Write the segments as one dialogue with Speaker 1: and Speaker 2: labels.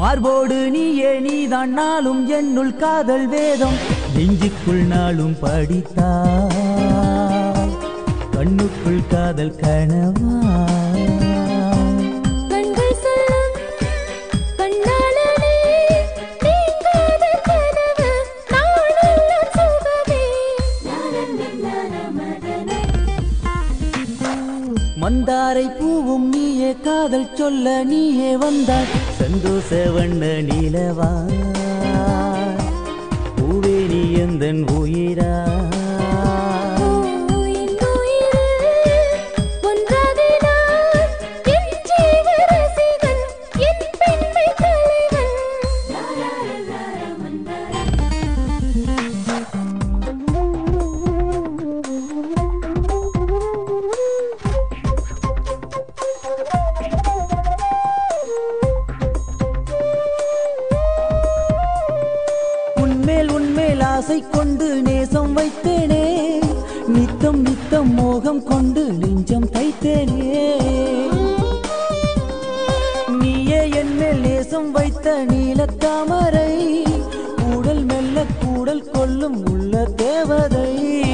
Speaker 1: மார்போடு நீயே நீதான் நாளும் என்னுள் காதல் வேதம் நெஞ்சுக்குள் நாளும் படித்தா கண்ணுக்குள் காதல் கனவா
Speaker 2: கண்கள் சொல்லும் கண்ணாளனே நீங்காத கனவு நாளெல்லாம் சுகமே
Speaker 1: மந்தாரை பூவும் நீயே காதல் சொல்ல நீயே வந்தாய் சந்தோஷ வண்ண நீலவா பூவே நீ எந்தன் உயிரா
Speaker 2: என் உயிரில் ஒன்றாகினான் என் ஜீவ ரசிகன் என் பெண்மை தலைவன்
Speaker 1: உன்மேல் உன்மேல் ஆசை கொண்டு நேசம் வைத்தேனே நித்தம் நித்தம் மோகம் கொண்டு நெஞ்சம் தைத்தேனே நீயே என் மேல் நேசம் வைத்த நீலத்தாமரை கூடல் மெல்ல கூடல் கொள்ளும் உள்ள தேவதை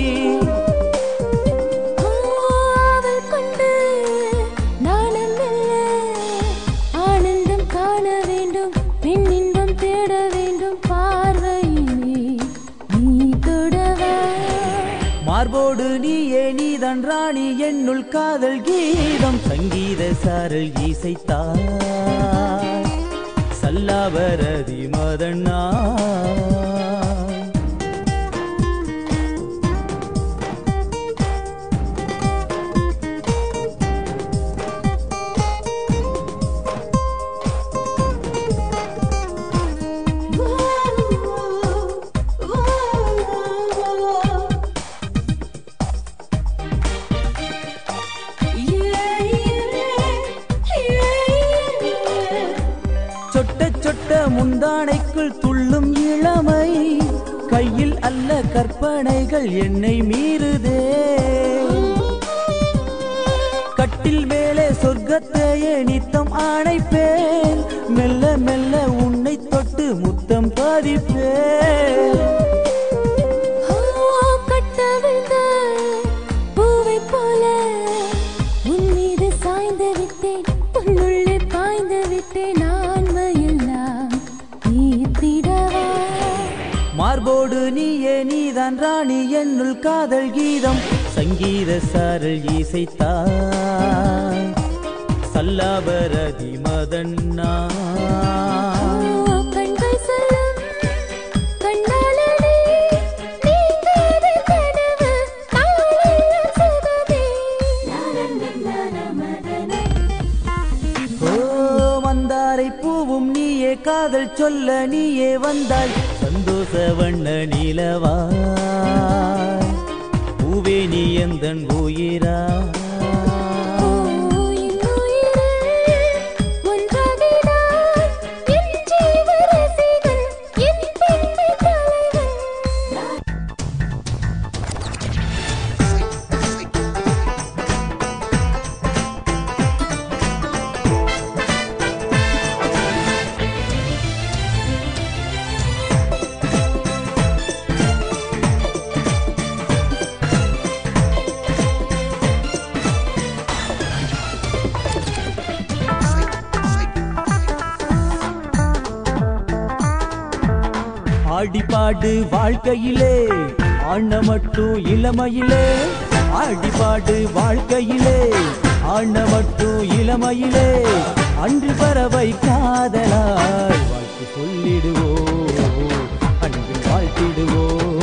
Speaker 2: ஆவல் கொண்டு நாணம் மெல்ல ஆனந்தம் காண வேண்டும் பெண் இன்பம் தேட வேண்டும் பார்வையிலே நீ தொடவா
Speaker 1: மார்போடு நீயே நீதான் ராணி என்னுள் காதல் கீதம் சங்கீத சாரல் இசைத்தாய் சல்லாபரதி மதண்ணா சொட்ட சொட்ட முந்தானைக்குள் துள்ளும் இளமை கையில் அல்ல கற்பனைகள் என்னை மீறுதே கட்டில் மேலே சொர்க்கத்தையே நித்தம் ஆணைப்பேன் மெல்ல மெல்ல உன்னை தொட்டு முத்தம் பதிப்பேன்
Speaker 2: கட்டவிழ்ந்த பூவை போல உன் மீது சாய்ந்து விட்டேன் உன்னுள்ளே பாய்ந்து விட்டேன் ஆன்மையெல்லாம் தீர்த்திடவா
Speaker 1: மார்போடு நீயே நீதான் ராணி என்னுள் காதல் கீதம் சங்கீத சாரல் இசைத்தாய் சல்லாபரதி மதண்ணா
Speaker 2: கண்கள் சொல்லும் கண்ணாளனே நீங்காத கனவு நாளெல்லாம் சுகமே
Speaker 1: ஓ மந்தாரை பூவும் நீயே காதல் சொல்ல நீயே வந்தாய் சந்தோஷ வண்ண நீலவா பூவே நீ எந்தன் உயிரா
Speaker 2: என் உயிரில் ஒன்றாகினான் என் ஜீவ ரசிகன் என் பெண்மை தலைவன்
Speaker 1: ஆடிப்பாடு வாழ்க்கையிலே ஆண்ண மட்டும் இளமையிலே ஆடிப்பாடு வாழ்க்கையிலே ஆண்ண மட்டும் இளமையிலே அன்று பறவை காதலாய் வாழ்த்து சொல்லிடுவோம் அன்பு வாழ்த்திடுவோம்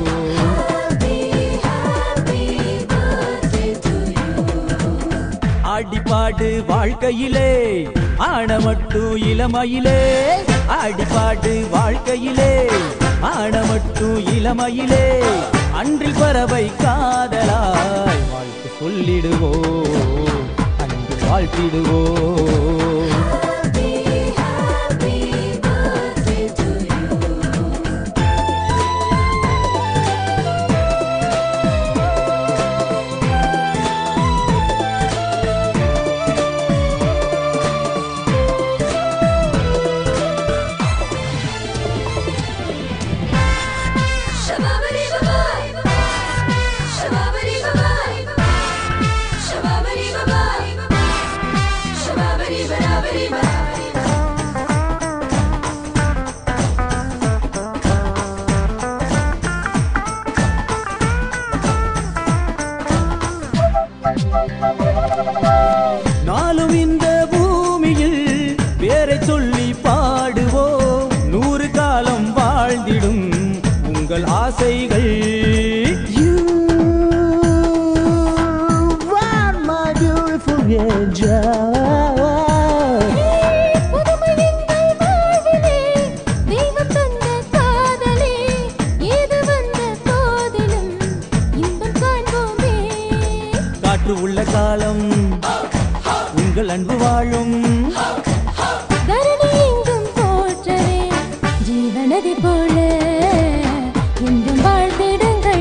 Speaker 1: ஆடிப்பாடு வாழ்க்கையிலே ஆட மட்டும் இளமையிலே ஆடிப்பாடு வாழ்க்கையிலே ஆட மட்டும் இளமையிலே அன்றில் பறவை காதலாய் வாழ்த்து சொல்லிடுவோம் அன்பு வாழ்த்திடுவோம் நாளும் இந்த பூமியில் பேரை சொல்லி பாடுவோம் நூறு காலம் வாழ்ந்திடும் உங்கள் ஆசைகள்
Speaker 3: You are my beautiful angel.
Speaker 2: புதுமை எங்கள் வாழ்விலே, தெய்வம் தந்த காதலே, ஏது வந்த போதிலும் இன்பம் காண்போமே.
Speaker 1: காற்று உள்ள காலம் உங்கள் அன்பு வாழும்
Speaker 2: தரணி எங்கும் போற்றவே, ஜீவநதி போல என்றும் வாழ்ந்திடுங்கள்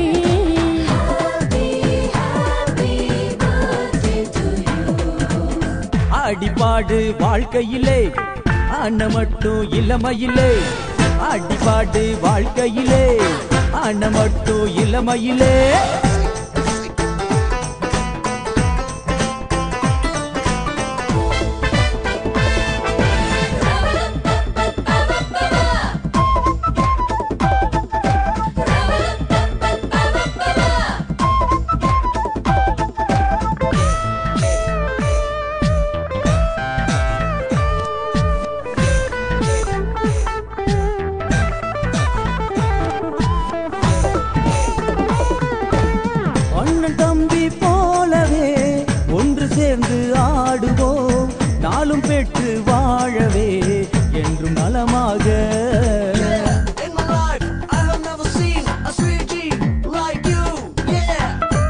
Speaker 1: அடிபாடு வாழ்க்கையிலே ஆன மட்டும் இளமையிலே அடிபாடு வாழ்க்கையிலே ஆன மட்டும் இளமையிலே அண்ணன் தம்பி போலவே ஒன்று சேர்ந்து ஆடுவோம் நாளும் பெற்று வாழவே என்றும் நலமாக
Speaker 3: In my life, I have never seen a sweetie like you. Yeah.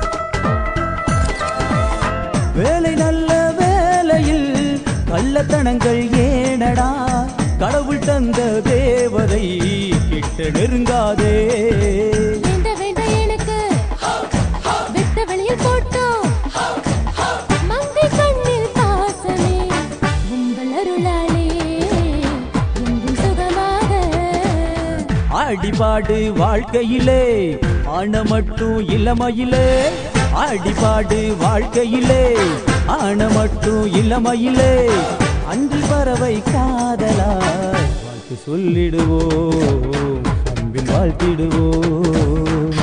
Speaker 1: வேலை நல்ல வேலையில் கள்ளத்தனங்கள் ஏனடா கடவுள் தந்த தேவதை கிட்ட நெருங்காதே
Speaker 2: வேண்ட வேண்ட எனக்கு வெட்ட வெளியில் போட்டோம் மங்கை கண்ணில் பாசமே உங்கள் அருளாலே என்றும் சுகமாக
Speaker 1: அடிபாடு வாழ்க்கையிலே ஆன மட்டும் இளமையிலே அடிபாடு வாழ்க்கையிலே ஆன மட்டும் இளமையிலே அன்றி பறவை காதலா வாழ்த்து சொல்லிடுவோம் அன்பின் வாழ்த்திடுவோம்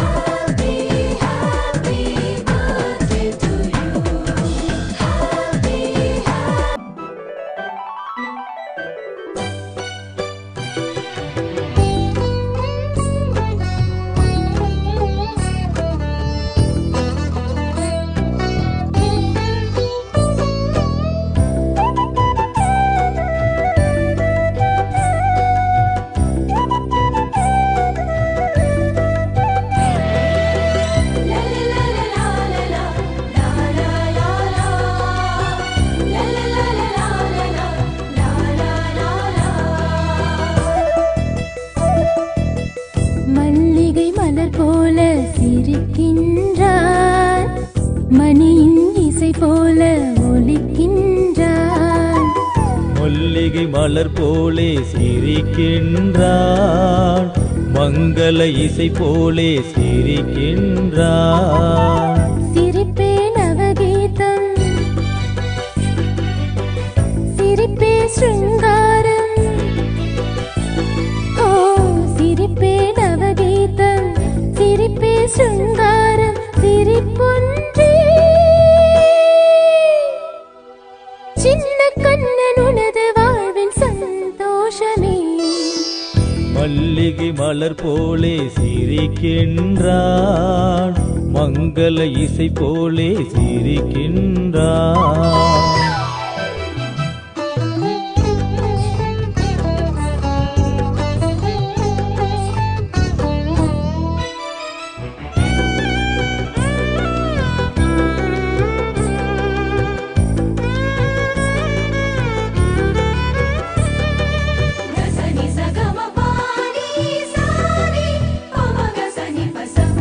Speaker 2: மல்லிகை மலர் போல சிரிக்கின்றான் மணியின் இசை போல ஒலிக்கின்றான்
Speaker 1: மல்லிகை மலர் போலே சிரிக்கின்றான் மங்கள இசை போலே சிரிக்கின்றான்
Speaker 2: சிரிப்பே நவகீதம் சிரிப்பே சிருங்காரம் ஓ சிரிப்பே நவகீதம் சிரிப்பே சிருங்காரம் சிரிப்பொன்றே சின்ன கண்ணன் உனது வாழ்வின் சந்தோஷமே
Speaker 1: மல்லிகை மலர் போலே சிரிக்கின்றான் மங்கள இசை போலே சிரிக்கின்றான்
Speaker 2: గసని సగమ పాని సాని పమ గసని పసమ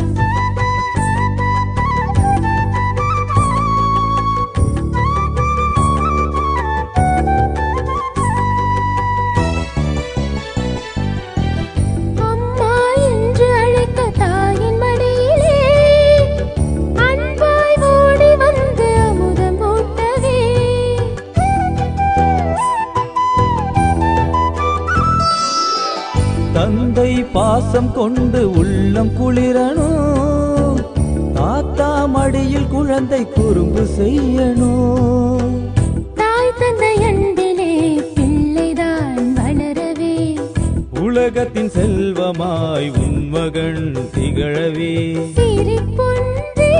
Speaker 1: தந்தை பாசம் கொண்டு உள்ளம் குளிரணும் தாத்தா மடியில் குழந்தை குறும்பு செய்யணும்
Speaker 2: தாய் தந்தை அன்பிலே பிள்ளைதான் வளரவே
Speaker 1: உலகத்தின் செல்வமாய் உன் மகன் திகழவே
Speaker 2: சிரிப்பொன்றே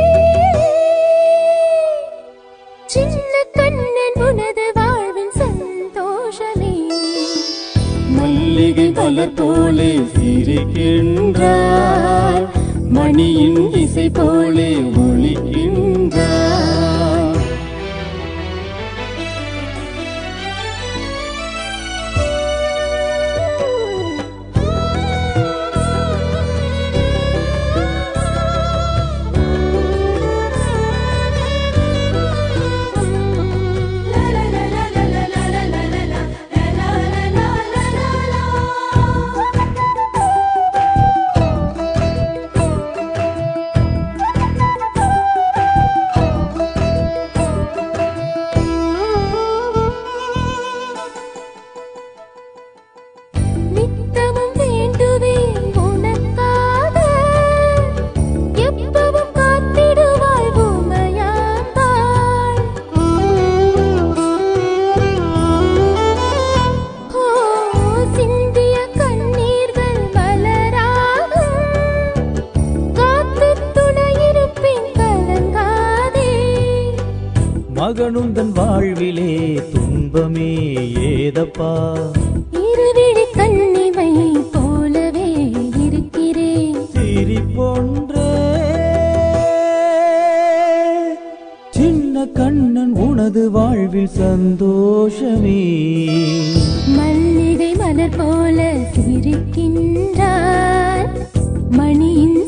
Speaker 2: சின்ன கண்ணன் உனது வாழ்வின் சந்தோஷமே
Speaker 1: மல்லிகை மலர் போலே சிரிக்கின்றார் மணியின் இசை போலே ஒழிக்கின்றார்
Speaker 2: நித்தமும் வேண்டுவேன் உனக்காக எப்பவும் காத்திடுவாய் உமையாந்தாள் ஓ சிந்திய கண்ணீர்கள் மலராகும் காத்து துணையிருப்பேன் கலங்காதே
Speaker 1: மகனுந்தன் வாழ்விலே துன்பமே ஏதப்பா
Speaker 2: இருவிழி கண்ணிமை போலவே இருக்கிறேன்
Speaker 1: சிரிப்பொன்றே சின்ன கண்ணன் உனது வாழ்வில் சந்தோஷமே
Speaker 2: மல்லிகை மலர் போல சிரிக்கின்றார் மணியின்